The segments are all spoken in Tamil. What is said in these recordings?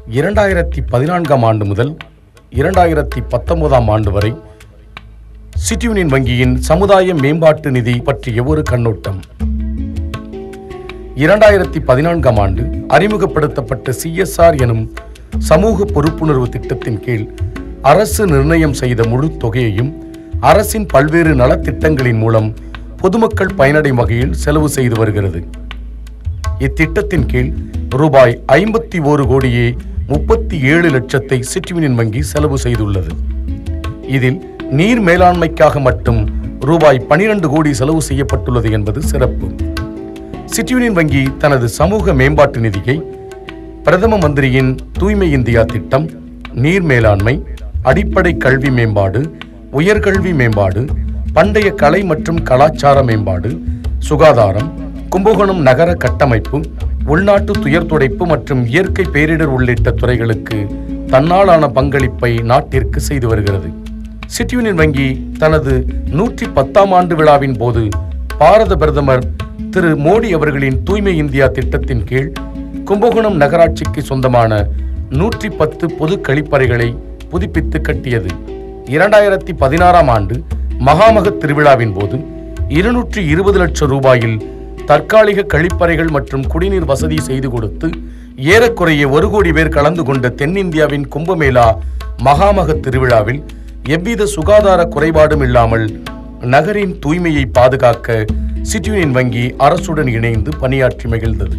இரண்டாயிரத்தி பதினான்காம் ஆண்டு முதல் இரண்டாயிரத்தி பத்தொன்பதாம் ஆண்டு வரை சிட்டி யூனியன் வங்கியின் சமுதாய மேம்பாட்டு நிதி பற்றிய ஒரு கண்ணோட்டம் இரண்டாயிரத்தி பதினான்காம் ஆண்டு அறிமுகப்படுத்தப்பட்ட சிஎஸ்ஆர் எனும் சமூக பொறுப்புணர்வு திட்டத்தின் கீழ் அரசு நிர்ணயம் செய்த முழு தொகையையும் அரசின் பல்வேறு நலத்திட்டங்களின் மூலம் பொதுமக்கள் பயனடையும் வகையில் செலவு செய்து வருகிறது இத்திட்டத்தின் கீழ் ரூபாய் ஐம்பத்தி ஓரு கோடியே முப்பத்தி ஏழு லட்சத்தை சிட்டி யூனியன் வங்கி செலவு செய்துள்ளது இதில் நீர் மேலாண்மைக்காக மட்டும் ரூபாய் பனிரெண்டு கோடி செலவு செய்யப்பட்டுள்ளது என்பது சிறப்பு சிட்டி யூனியன் வங்கி தனது சமூக மேம்பாட்டு நிதியை பிரதம மந்திரியின் தூய்மை இந்தியா திட்டம் நீர் மேலாண்மை அடிப்படை கல்வி மேம்பாடு உயர்கல்வி மேம்பாடு பண்டைய கலை மற்றும் கலாச்சார மேம்பாடு சுகாதாரம் கும்பகோணம் நகர கட்டமைப்பு உள்நாட்டு துயர் துடைப்பு மற்றும் இயற்கை பேரிடர் உள்ளிட்ட துறைகளுக்கு தன்னாலான பங்களிப்பை நாட்டிற்கு செய்து வருகிறது சிட்டி யூனியன் வங்கி தனது நூற்றி பத்தாம் ஆண்டு விழாவின் போது பாரத பிரதமர் திரு மோடி அவர்களின் தூய்மை இந்தியா திட்டத்தின் கீழ் கும்பகோணம் நகராட்சிக்கு சொந்தமான நூற்றி பத்து பொது கழிப்பறைகளை புதுப்பித்து கட்டியது இரண்டாயிரத்தி பதினாறாம் ஆண்டு மகாமக திருவிழாவின் போது இருநூற்றி இருபது லட்சம் ரூபாயில் தற்காலிக கழிப்பறைகள் மற்றும் குடிநீர் வசதி செய்து கொடுத்து ஏறக்குறைய ஒரு கோடி பேர் கலந்து கொண்ட தென்னிந்தியாவின் கும்பமேளா மகாமக திருவிழாவில் எவ்வித சுகாதார குறைபாடும் இல்லாமல் நகரின் தூய்மையை பாதுகாக்க சிட்டி யூனியன் வங்கி அரசுடன் இணைந்து பணியாற்றி மகிழ்ந்தது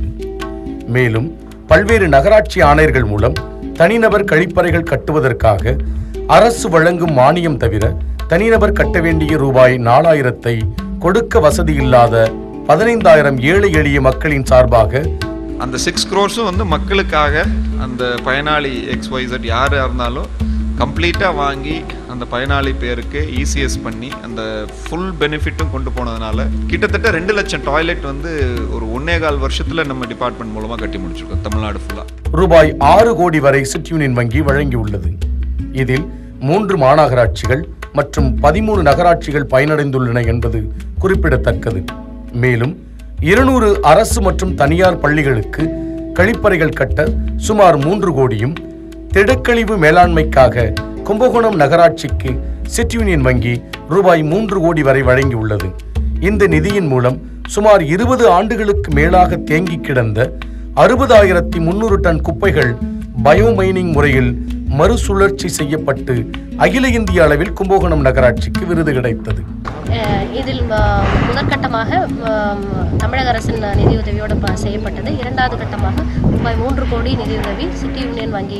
மேலும் பல்வேறு நகராட்சி ஆணையர்கள் மூலம் தனிநபர் கழிப்பறைகள் கட்டுவதற்காக அரசு வழங்கும் மானியம் தவிர தனிநபர் கட்ட வேண்டிய ரூபாய் நாலாயிரத்தை கொடுக்க வசதி இல்லாத பதினைந்தாயிரம் ஏழை எளிய மக்களின் சார்பாக அந்த சிக்ஸ் க்ரோர்ஸும் வந்து மக்களுக்காக அந்த பயனாளி எக்ஸ்ஒய்சட் யாராக இருந்தாலும் கம்ப்ளீட்டாக வாங்கி அந்த பயனாளி பேருக்கு இசிஎஸ் பண்ணி அந்த ஃபுல் பெனிஃபிட்டும் கொண்டு போனதுனால கிட்டத்தட்ட ரெண்டு லட்சம் டாய்லெட் வந்து ஒரு ஒன்னே கால் வருஷத்தில் நம்ம டிபார்ட்மெண்ட் மூலமாக கட்டி முடிச்சிருக்கோம் தமிழ்நாடு ஃபுல்லாக ரூபாய் ஆறு கோடி வரை சிட்டி யூனியன் வங்கி வழங்கியுள்ளது இதில் மூன்று மாநகராட்சிகள் மற்றும் பதிமூணு நகராட்சிகள் பயனடைந்துள்ளன என்பது குறிப்பிடத்தக்கது மேலும் இருநூறு அரசு மற்றும் தனியார் பள்ளிகளுக்கு கழிப்பறைகள் கட்ட சுமார் மூன்று கோடியும் திடக்கழிவு மேலாண்மைக்காக கும்பகோணம் நகராட்சிக்கு சிட்டி யூனியன் வங்கி ரூபாய் மூன்று கோடி வரை வழங்கியுள்ளது இந்த நிதியின் மூலம் சுமார் இருபது ஆண்டுகளுக்கு மேலாக தேங்கி கிடந்த அறுபதாயிரத்தி முன்னூறு டன் குப்பைகள் பயோமைனிங் முறையில் மறுசுழற்சி செய்யப்பட்டு அகில இந்திய அளவில் கும்பகோணம் நகராட்சிக்கு விருது கிடைத்தது அஹ் இதில் ம- முதற்கட்டமாக ம- தமிழக அரசின் நிதியுதவியோடு ப- செய்யப்பட்டது இரண்டாவது கட்டமாக ரூபாய் மூன்று கோடி நிதியுதவி சிட்டி யூனியன் வங்கி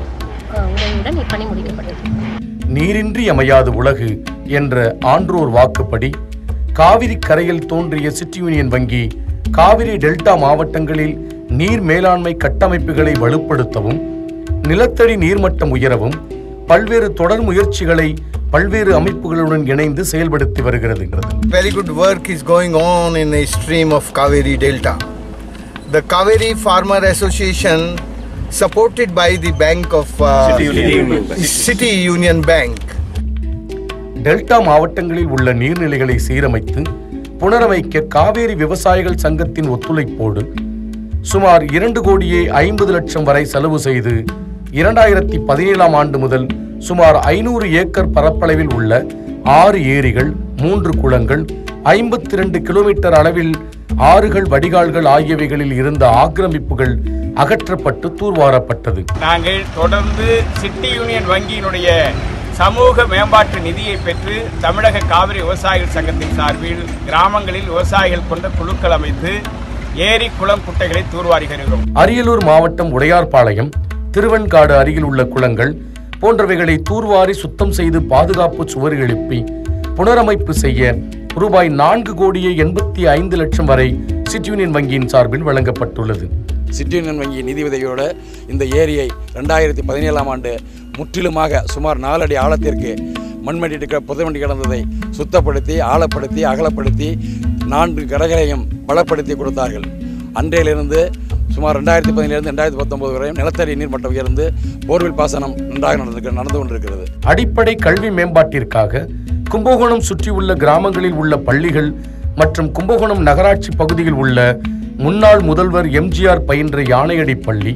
அஹ், உதவியுடன் இப்பணி முடிக்கப்பட்டது நீரின்றி அமையாது உலகு என்ற ஆன்றோர் வாக்குப்படி காவிரி கரையில் தோன்றிய சிட்டி யூனியன் வங்கி காவிரி டெல்டா மாவட்டங்களில் நீர் மேலாண்மை கட்டமைப்புகளை வலுப்படுத்தவும் நிலத்தடி நீர்மட்டம் உயரவும் பல்வேறு தொடர் முயற்சிகளை பல்வேறு அமைப்புகளுடன் இணைந்து செயல்படுத்தி வருகிறது Very good work is going on in the stream of Kaveri Delta. The Kaveri Farmer Association, supported by the Bank of uh, City Union Bank, delta மாவட்டங்களில் உள்ள நீர்நிலைகளை சீரமைத்து புனரமைக்க காவேரி விவசாயிகள் சங்கத்தின் ஒத்துழைப்போடு சுமார் இரண்டு கோடியே ஐம்பது லட்சம் வரை செலவு செய்து இரண்டாயிரத்தி பதினேழாம் ஆண்டு முதல் சுமார் ஐநூறு ஏக்கர் பரப்பளவில் உள்ள ஆறு ஏரிகள் மூன்று குளங்கள் ஐம்பத்தி ரெண்டு கிலோமீட்டர் அளவில் ஆறுகள் வடிகால்கள் ஆகியவைகளில் இருந்த ஆக்கிரமிப்புகள் அகற்றப்பட்டு தூர்வாரப்பட்டது நாங்கள் தொடர்ந்து சிட்டி யூனியன் வங்கியினுடைய சமூக மேம்பாட்டு நிதியை பெற்று தமிழக காவிரி விவசாயிகள் சங்கத்தின் சார்பில் கிராமங்களில் விவசாயிகள் கொண்ட குழுக்கள் அமைத்து ஏரி குளம் குட்டைகளை தூர்வாரிகிறோம் அரியலூர் மாவட்டம் உடையார்பாளையம் திருவெண்காடு அருகில் உள்ள குளங்கள் போன்றவைகளை தூர்வாரி சுத்தம் செய்து பாதுகாப்பு சுவர் எழுப்பி புனரமைப்பு செய்ய ரூபாய் நான்கு கோடியே எண்பத்தி ஐந்து லட்சம் வரை சிட்டி யூனியன் வங்கியின் சார்பில் வழங்கப்பட்டுள்ளது சிட்டி யூனியன் வங்கி நிதி உதவியோடு இந்த ஏரியை ரெண்டாயிரத்தி பதினேழாம் ஆண்டு முற்றிலுமாக சுமார் நாலு அடி ஆழத்திற்கு மண்மண்டி புதைவண்டி கிடந்ததை சுத்தப்படுத்தி ஆழப்படுத்தி அகலப்படுத்தி நான்கு கடைகளையும் பலப்படுத்தி கொடுத்தார்கள் அன்றையிலிருந்து சுமார் ரெண்டாயிரத்தி பதினேழு ரெண்டாயிரத்தி பத்தொன்பது வரையும் நிலத்தடி நீர்மட்டம் உயர்ந்து போர்வெல் பாசனம் நன்றாக நடந்து நடந்து கொண்டிருக்கிறது அடிப்படை கல்வி மேம்பாட்டிற்காக கும்பகோணம் சுற்றியுள்ள கிராமங்களில் உள்ள பள்ளிகள் மற்றும் கும்பகோணம் நகராட்சி பகுதியில் உள்ள முன்னாள் முதல்வர் எம்ஜிஆர் பயின்ற யானையடி பள்ளி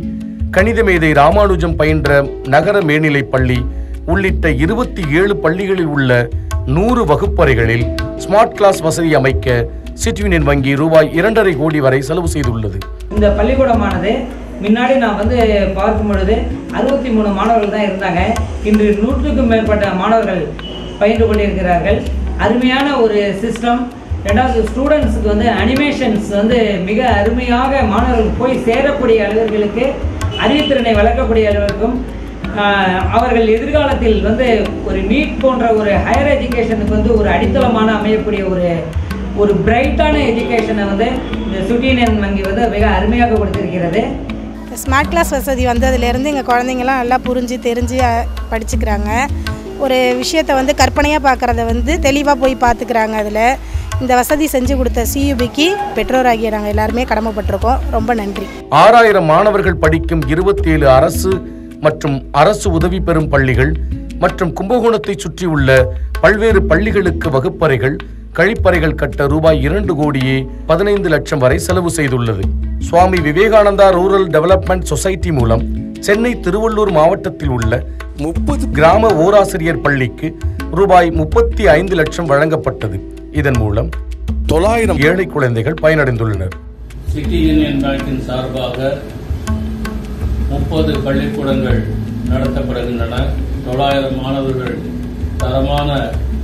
கணித மேதை ராமானுஜம் பயின்ற நகர மேல்நிலைப் பள்ளி உள்ளிட்ட இருபத்தி ஏழு பள்ளிகளில் உள்ள நூறு வகுப்பறைகளில் ஸ்மார்ட் கிளாஸ் வசதி அமைக்க சிட்டி யூனியன் வங்கி ரூபாய் இரண்டரை கோடி வரை செலவு செய்துள்ளது இந்த பள்ளிக்கூடமானது முன்னாடி நான் வந்து பார்க்கும் பொழுது அறுபத்தி மூணு மாணவர்கள் தான் இருந்தாங்க இன்று நூற்றுக்கும் மேற்பட்ட மாணவர்கள் பயின்று கொண்டிருக்கிறார்கள் அருமையான ஒரு சிஸ்டம் ரெண்டாவது ஸ்டூடெண்ட்ஸுக்கு வந்து அனிமேஷன்ஸ் வந்து மிக அருமையாக மாணவர்கள் போய் சேரக்கூடிய அளவர்களுக்கு அறிவுத்திறனை வளர்க்கக்கூடிய அளவிற்கும் ஆஹ், அவர்கள் எதிர்காலத்தில் வந்து ஒரு நீட் போன்ற ஒரு ஹையர் எஜுகேஷனுக்கு வந்து ஒரு அடித்தளமான அமையக்கூடிய ஒரு ஒரு பிரைட்டான எஜுகேஷனை வந்து இந்த சுட்டியன் வங்கி வந்து மிக அருமையாக கொடுத்திருக்கிறது ஸ்மார்ட் கிளாஸ் வசதி வந்ததுலேருந்து எங்கள் குழந்தைங்களாம் நல்லா புரிஞ்சு தெரிஞ்சு அஹ், படிச்சுக்கிறாங்க ஒரு விஷயத்தை வந்து கற்பனையாக பார்க்குறத வந்து தெளிவாக போய் பார்த்துக்கிறாங்க அதில் இந்த வசதி செஞ்சு கொடுத்த சியூபிக்கு பெற்றோராகிய நாங்கள் எல்லாருமே கடமைப்பட்டிருக்கோம் ரொம்ப நன்றி ஆறாயிரம் மாணவர்கள் படிக்கும் இருபத்தேழு அரசு மற்றும் அரசு உதவி பெறும் பள்ளிகள் மற்றும் கும்பகோணத்தை சுற்றியுள்ள பல்வேறு பள்ளிகளுக்கு வகுப்பறைகள் கழிப்பறைகள் கட்ட ரூபாய் இரண்டு கோடியே பதினைந்து லட்சம் வரை செலவு செய்துள்ளது Swami Vivekananda rural development society மூலம் சென்னை திருவள்ளூர் மாவட்டத்தில் உள்ள முப்பது கிராம ஓராசிரியர் பள்ளிக்கு ரூபாய் முப்பத்தி ஐந்து லட்சம் வழங்கப்பட்டது இதன் மூலம் தொள்ளாயிரம் ஏழை குழந்தைகள் பயனடைந்துள்ளனர் சிட்டி யூனியன் பேங்கின் சார்பாக முப்பது பள்ளிக்கூடங்கள் நடத்தப்படுகின்றன தொள்ளாயிரம் மாணவர்கள் தரமான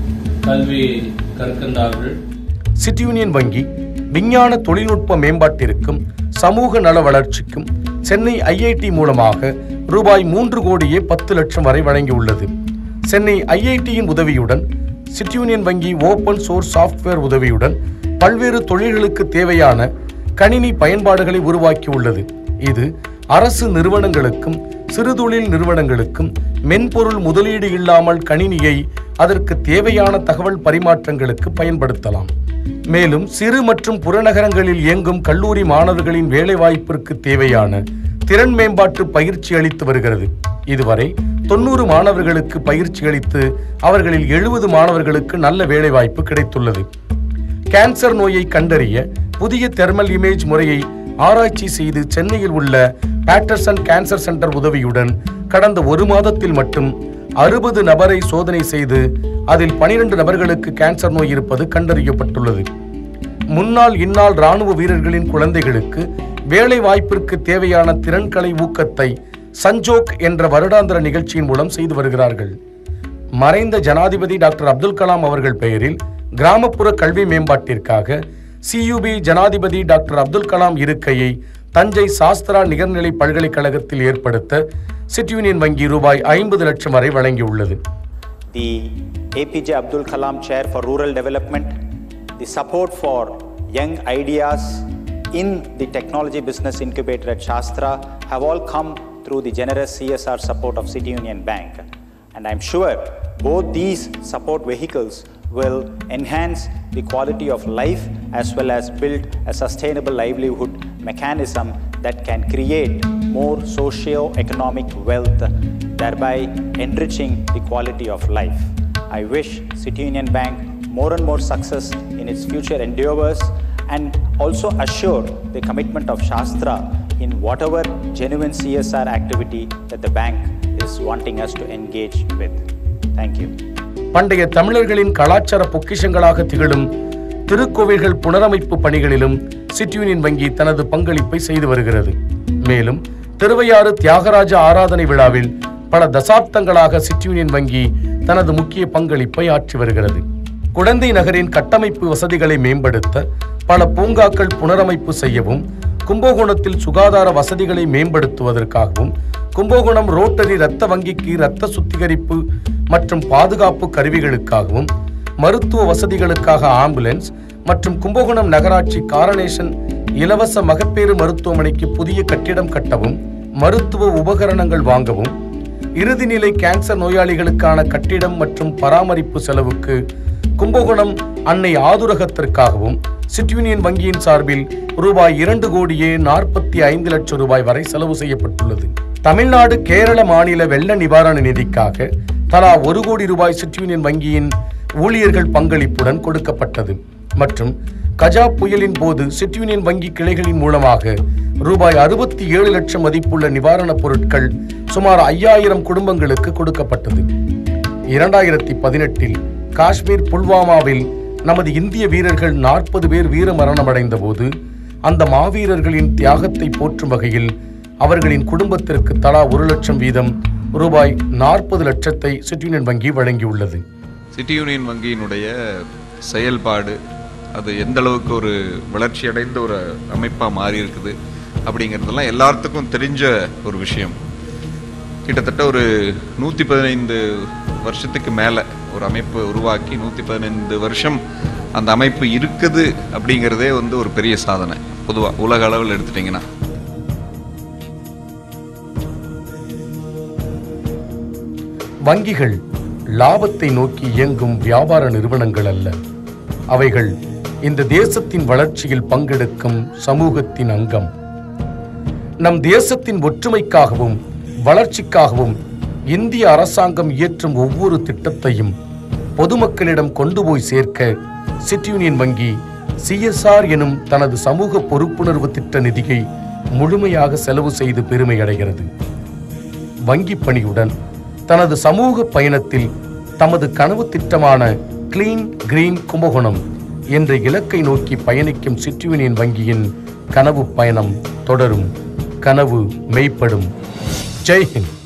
கல்வி கற்கின்றார்கள் சிட்டி யூனியன் வங்கி விஞ்ஞான தொழில்நுட்ப மேம்பாட்டிற்கும் சமூக நல வளர்ச்சிக்கும் சென்னை ஐஐடி மூலமாக ரூபாய் மூன்று கோடியே பத்து லட்சம் வரை வழங்கியுள்ளது சென்னை ஐஐடியின் உதவியுடன் சிட்டி யூனியன் வங்கி ஓபன் சோர்ஸ் சாஃப்ட்வேர் உதவியுடன் பல்வேறு தொழில்களுக்கு தேவையான கணினி பயன்பாடுகளை உருவாக்கியுள்ளது இது அரசு நிறுவனங்களுக்கும் சிறுதொழில் நிறுவனங்களுக்கும் மென்பொருள் முதலீடு இல்லாமல் கணினியை அதற்கு தேவையான தகவல் பரிமாற்றங்களுக்கு பயன்படுத்தலாம் மேலும் சிறு மற்றும் புறநகரங்களில் இயங்கும் கல்லூரி மாணவர்களின் வேலைவாய்ப்பிற்கு தேவையான திறன் மேம்பாட்டு பயிற்சி அளித்து வருகிறது இதுவரை தொண்ணூறு மாணவர்களுக்கு பயிற்சி அளித்து அவர்களில் எழுபது மாணவர்களுக்கு நல்ல வேலைவாய்ப்பு கிடைத்துள்ளது கேன்சர் நோயை கண்டறிய புதிய தெர்மல் இமேஜ் முறையை ஆராய்ச்சி செய்து சென்னையில் உள்ள பேட்டர்சன் கேன்சர் சென்டர் உதவியுடன் கடந்த ஒரு மாதத்தில் மட்டும் அறுபது நபரை சோதனை செய்து அதில் பனிரெண்டு நபர்களுக்கு கேன்சர் நோய் இருப்பது கண்டறியப்பட்டுள்ளது முன்னாள் இந்நாள் ராணுவ வீரர்களின் குழந்தைகளுக்கு வேலை வாய்ப்பிற்கு தேவையான திறன்களை ஊக்கத்தை சஞ்சோக் என்ற வருடாந்திர நிகழ்ச்சியின் மூலம் செய்து வருகிறார்கள் மறைந்த ஜனாதிபதி டாக்டர் அப்துல் கலாம் அவர்கள் பெயரில் கிராமப்புற கல்வி மேம்பாட்டிற்காக சியுபி ஜனாதிபதி டாக்டர் அப்துல் கலாம் இருக்கையை தஞ்சை சாஸ்திரா நிகர்நிலை பல்கலைக்கழகத்தில் ஏற்படுத்த சிட்டி யூனியன் வங்கி ரூபாய் ஐம்பது லட்சம் வரை வழங்கியுள்ளது the APJ Abdul Kalam Chair for Rural Development, the support for young ideas in the technology business incubator at Shastra have all come through the generous CSR support of City Union Bank. And I'm sure both these support vehicles will enhance the quality of life as well as build a sustainable livelihood mechanism that can create more socio-economic wealth, thereby enriching the quality of life. I wish City Union Bank more and more success in its future endeavors and also assure the commitment of Shastra in whatever genuine CSR activity that the bank is wanting us to engage with. Thank you. பண்டைய தமிழர்களின் கலாச்சார பொக்கிஷங்களாக திகழும் திருக்கோவில்கள் புனரமைப்பு பணிகளிலும் சிட்டி யூனியன் வங்கி தனது பங்களிப்பை செய்து வருகிறது மேலும் திருவையாறு தியாகராஜ ஆராதனை விழாவில் பல தசாப்தங்களாக சிட்டி யூனியன் வங்கி தனது முக்கிய பங்களிப்பை ஆற்றி வருகிறது குழந்தை நகரின் கட்டமைப்பு வசதிகளை மேம்படுத்த பல பூங்காக்கள் புனரமைப்பு செய்யவும் கும்பகோணத்தில் சுகாதார வசதிகளை மேம்படுத்துவதற்காகவும் கும்பகோணம் ரோட்டரி இரத்த வங்கிக்கு இரத்த சுத்திகரிப்பு மற்றும் பாதுகாப்பு கருவிகளுக்காகவும் மருத்துவ வசதிகளுக்காக ஆம்புலன்ஸ் மற்றும் கும்பகோணம் நகராட்சி காரணேஷன் இலவச மகப்பேறு மருத்துவமனைக்கு புதிய கட்டிடம் கட்டவும் மருத்துவ உபகரணங்கள் வாங்கவும் இறுதிநிலை கேன்சர் நோயாளிகளுக்கான கட்டிடம் மற்றும் பராமரிப்பு செலவுக்கு கும்பகோணம் அன்னை ஆதுரகத்திற்காகவும் சிட்டி யூனியன் வங்கியின் சார்பில் ரூபாய் இரண்டு கோடியே நாற்பத்தி ஐந்து லட்சம் ரூபாய் வரை செலவு செய்யப்பட்டுள்ளது தமிழ்நாடு கேரள மாநில வெள்ள நிவாரண நிதிக்காக தலா ஒரு கோடி ரூபாய் சிட்டி யூனியன் வங்கியின் ஊழியர்கள் பங்களிப்புடன் கொடுக்கப்பட்டது மற்றும் கஜா புயலின் போது சிட்டி யூனியன் வங்கி கிளைகளின் மூலமாக ரூபாய் அறுபத்தி ஏழு லட்சம் மதிப்புள்ள நிவாரணப் பொருட்கள் சுமார் ஐயாயிரம் குடும்பங்களுக்கு கொடுக்கப்பட்டது இரண்டாயிரத்தி பதினெட்டில் காஷ்மீர் புல்வாமாவில் நமது இந்திய வீரர்கள் நாற்பது பேர் வீர மரணமடைந்த போது அந்த மாவீரர்களின் தியாகத்தை போற்றும் வகையில் அவர்களின் குடும்பத்திற்கு தலா ஒரு லட்சம் வீதம் ரூபாய் நாற்பது லட்சத்தை சிட்டி யூனியன் வங்கி வழங்கியுள்ளது சிட்டி யூனியன் வங்கியினுடைய செயல்பாடு அது எந்த அளவுக்கு ஒரு வளர்ச்சி அடைந்த ஒரு அமைப்பாக மாறி இருக்குது அப்படிங்கிறதெல்லாம் எல்லாத்துக்கும் தெரிஞ்ச ஒரு விஷயம் கிட்டத்தட்ட ஒரு நூற்றி பதினைந்து வருஷத்துக்கு மேலே ஒரு அமைப்பு உருவாக்கி நூற்றி பதினைந்து வருஷம் அந்த அமைப்பு இருக்குது அப்படிங்கிறதே வந்து ஒரு பெரிய சாதனை பொதுவாக உலக அளவில் எடுத்துட்டிங்கன்னா வங்கிகள் லாபத்தை நோக்கி இயங்கும் வியாபார நிறுவனங்கள் அல்ல அவைகள் இந்த தேசத்தின் வளர்ச்சியில் பங்கெடுக்கும் சமூகத்தின் அங்கம் நம் தேசத்தின் ஒற்றுமைக்காகவும் வளர்ச்சிக்காகவும் இந்திய அரசாங்கம் இயற்றும் ஒவ்வொரு திட்டத்தையும் பொதுமக்களிடம் கொண்டு போய் சேர்க்க சிட்டி யூனியன் வங்கி சிஎஸ்ஆர் எனும் தனது சமூக பொறுப்புணர்வு திட்ட நிதியை முழுமையாக செலவு செய்து பெருமை அடைகிறது வங்கிப் பணியுடன் தனது சமூக பயணத்தில் தமது கனவு திட்டமான கிளீன் கிரீன் கும்பகோணம் என்ற இலக்கை நோக்கி பயணிக்கும் சிட்டி யூனியன் வங்கியின் கனவு பயணம் தொடரும் கனவு மெய்ப்படும் ஜெய்ஹிந்த்